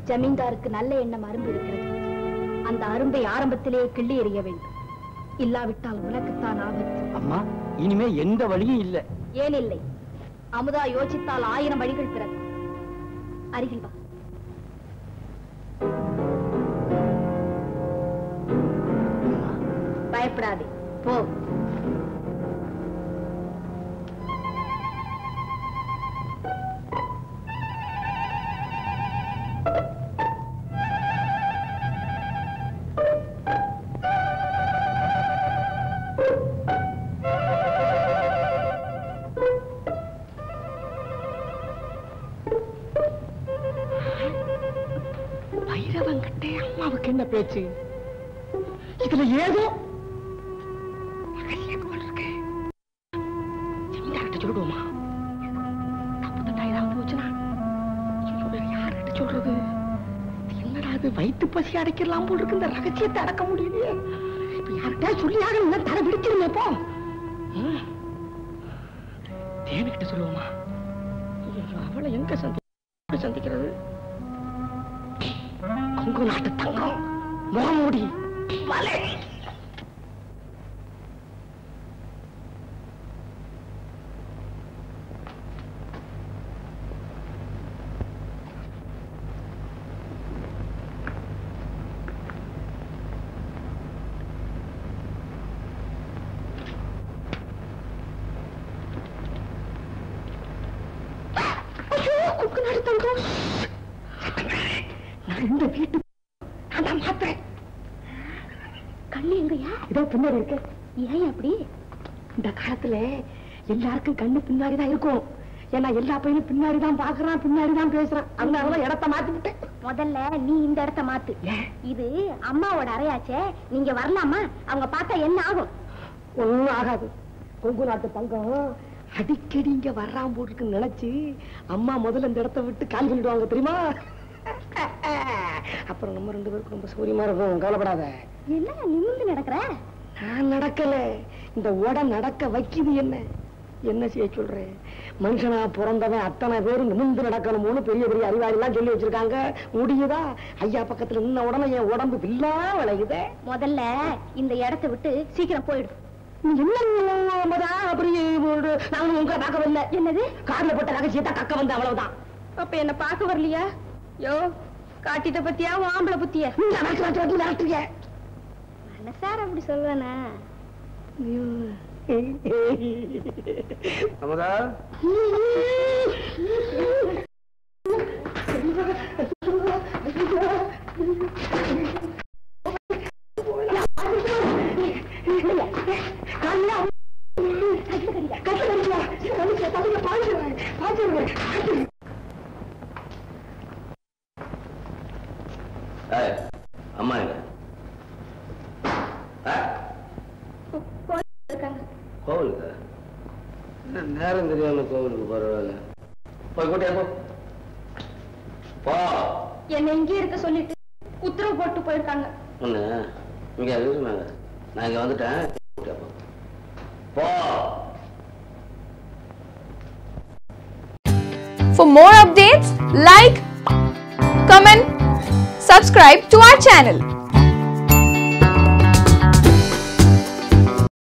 ஜமீன்தாருக்கு நல்ல எண்ணம் அரும்பு இருக்கிறது அந்த அரும்பை ஆரம்பத்திலேயே கிள்ளி எறிய வேண்டும் இல்லாவிட்டால் உனக்குத்தான் ஆபத்து அம்மா இனிமே எந்த வழியும் இல்ல ஏன் இல்லை அமுதா யோசித்தால் ஆயிரம் வழிகள் பிறக்கும் அருகில் வா பயப்படாதே போ பைரவன் கிட்டே அம்மாவுக்கு என்ன பேச்சு இதுல ஏதோ ரகசியம் போல் இருக்கு ஜமீன்தார்கிட்ட சொல்லிடுவோமா தப்பு தட்டா ஏதாவது போச்சுன்னா ஐயோ, யார்கிட்ட சொல்றது இது என்னடா அது வயிற்று பசி அடைக்கலாம் போல் இருக்கு இந்த ரகசியத்தை அடக்க முடியலையே இப்ப யார்கிட்ட சொல்லி ஆகணும் தலை பிடிச்சிருமே இப்போ ம். தேனுகிட்ட சொல்லுவோமா ஐயோ, அவளை எங்க சந்தி சந்திக்கிறது கொங்கு நாட்டு தங்கம் முகமூடி வலை ஐயோ கொங்கு நாட்டு தங்கம் நான் இந்த வீட்டு நான் தான் மாத்துறேன் கண்ணு எங்கயா இதோ பின்னாடி இருக்கு ஏன் அப்படி இந்த காலத்துல எல்லாருக்கும் கண்ணு பின்னாடி தான் இருக்கும் ஏன்னா எல்லா பையனும் பின்னாடி தான் பாக்குறான் பின்னாடி தான் பேசுறான் அதனாலதான் இடத்த மாத்தி விட்டேன் முதல்ல நீ இந்த இடத்த மாத்து ஏன்? இது அம்மாவோட அறையாச்சே நீங்க வரலாமா அவங்க பார்த்தா என்ன ஆகும் ஒண்ணும் ஆகாது கொங்கு நாட்டு தங்கம் அடிக்கடி இங்க வர்றான் போட்டுருக்குன்னு நினைச்சு அம்மா முதல்ல இந்த இடத்த விட்டு காலி பண்ணிடுவாங்க தெரியுமா அப்புறம் நம்ம ரெண்டு பேருக்கும் ரொம்ப சௌரியமா இருக்கும் கவலைப்படாத என்ன நிமிர்ந்து நடக்கிற நான் நடக்கல இந்த உட நடக்க வைக்குது என்ன என்ன செய்ய சொல்றேன் மனுஷனா பிறந்தவன் அத்தனை பேரும் நிமிந்து நடக்கணும்னு பெரிய பெரிய அறிவாளி எல்லாம் சொல்லி வச்சிருக்காங்க முடியுதா ஐயா பக்கத்துல நின்ன உடனே என் உடம்பு வில்லா விளையுதே முதல்ல இந்த இடத்த விட்டு சீக்கிரம் போயிடு நீ என்ன மதா அப்படி ஒரு- நான் உங்களை பார்க்க வரல என்னது கார்ல போட்ட ரகசியத்தை கக்க வந்த அவ்வளவுதான் அப்ப என்ன பார்க்க வரலையா யோ காட்டிட்ட பத்தியா உன் ஆம்பளை புத்திய நீங்க நடத்து நடத்து நடத்து நடத்துறீங்க மனசார அப்படி சொல்லுவேனா அமுதா ஏய், அம்மா எங்க ஏய், இருக்காங்க கோவிலுக்கு என்ன நேரம் தெரியாம கோவிலுக்கு பரவாயில்ல போய் கூட்டியா போ போ என்ன இங்கே இருக்க சொல்லிட்டு உத்தரவு போட்டு போயிருக்காங்க ஒண்ணு இங்க இருக்குனாங்க நான் இங்க வந்துட்டேன் கூட்டியா போ போ For more updates, like, comment, subscribe to our channel.